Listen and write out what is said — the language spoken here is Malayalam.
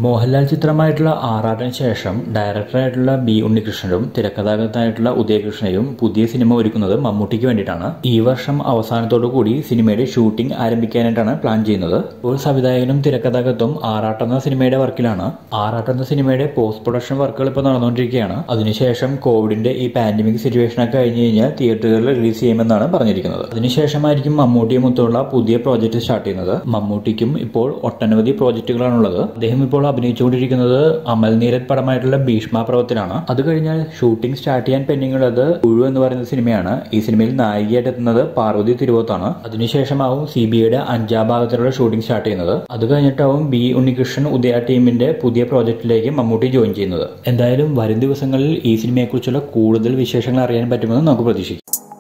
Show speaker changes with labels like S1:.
S1: മോഹൻലാൽ ചിത്രമായിട്ടുള്ള ആറാട്ടിന് ശേഷം ഡയറക്ടറായിട്ടുള്ള ബി ഉണ്ണികൃഷ്ണനും തിരക്കഥാകൃത്തായിട്ടുള്ള ഉദയകൃഷ്ണയും പുതിയ സിനിമ ഒരുക്കുന്നത് മമ്മൂട്ടിക്ക് വേണ്ടിയിട്ടാണ് ഈ വർഷം അവസാനത്തോടു കൂടി സിനിമയുടെ ഷൂട്ടിംഗ് ആരംഭിക്കാനായിട്ടാണ് പ്ലാൻ ചെയ്യുന്നത് ഇപ്പോൾ സംവിധായകനും തിരക്കഥാകൃത്തും ആറാട്ട് എന്ന സിനിമയുടെ വർക്കിലാണ് ആറാട്ട് എന്ന സിനിമയുടെ പോസ്റ്റ് പ്രൊഡക്ഷൻ വർക്കുകൾ ഇപ്പോൾ നടന്നുകൊണ്ടിരിക്കുകയാണ് അതിനുശേഷം കോവിഡിന്റെ ഈ പാൻഡമിക് സിറ്റുവേഷൻ ഒക്കെ കഴിഞ്ഞ് കഴിഞ്ഞാൽ തിയേറ്ററുകളിൽ റിലീസ് ചെയ്യുമെന്നാണ് പറഞ്ഞിരിക്കുന്നത് അതിനുശേഷമായിരിക്കും മമ്മൂട്ടിയുമൊത്തുള്ള പുതിയ പ്രോജക്റ്റ് സ്റ്റാർട്ട് ചെയ്യുന്നത് മമ്മൂട്ടിക്കും ഇപ്പോൾ ഒട്ടനവധി പ്രോജക്റ്റുകളാണുള്ളത് അദ്ദേഹം ഇപ്പോൾ അഭിനയിച്ചുകൊണ്ടിരിക്കുന്നത് അമൽ നീരത് പടമായിട്ടുള്ള ഭീഷ്മ പർവത്തിലാണ് അത് കഴിഞ്ഞാൽ ഷൂട്ടിംഗ് സ്റ്റാർട്ട് ചെയ്യാൻ പെൻഡിംഗ് ഉള്ളത് ഉഴു എന്ന് പറയുന്ന സിനിമയാണ് ഈ സിനിമയിൽ നായികയായിട്ട് എത്തുന്നത് പാർവതി തിരുവോത്താണ് അതിനുശേഷമാവും സി ബി ഐയുടെ അഞ്ചാം ഭാഗത്തിലുള്ള ഷൂട്ടിംഗ് സ്റ്റാർട്ട് ചെയ്യുന്നത് അത് കഴിഞ്ഞിട്ടാവും ബി ഉണ്ണികൃഷ്ണൻ ഉദയ ടീമിന്റെ പുതിയ പ്രോജക്റ്റിലേക്ക് മമ്മൂട്ടി ജോയിൻ ചെയ്യുന്നത് എന്തായാലും വരും ദിവസങ്ങളിൽ ഈ സിനിമയെക്കുറിച്ചുള്ള കൂടുതൽ വിശേഷങ്ങൾ അറിയാൻ പറ്റുമെന്ന് നമുക്ക് പ്രതീക്ഷിക്കാം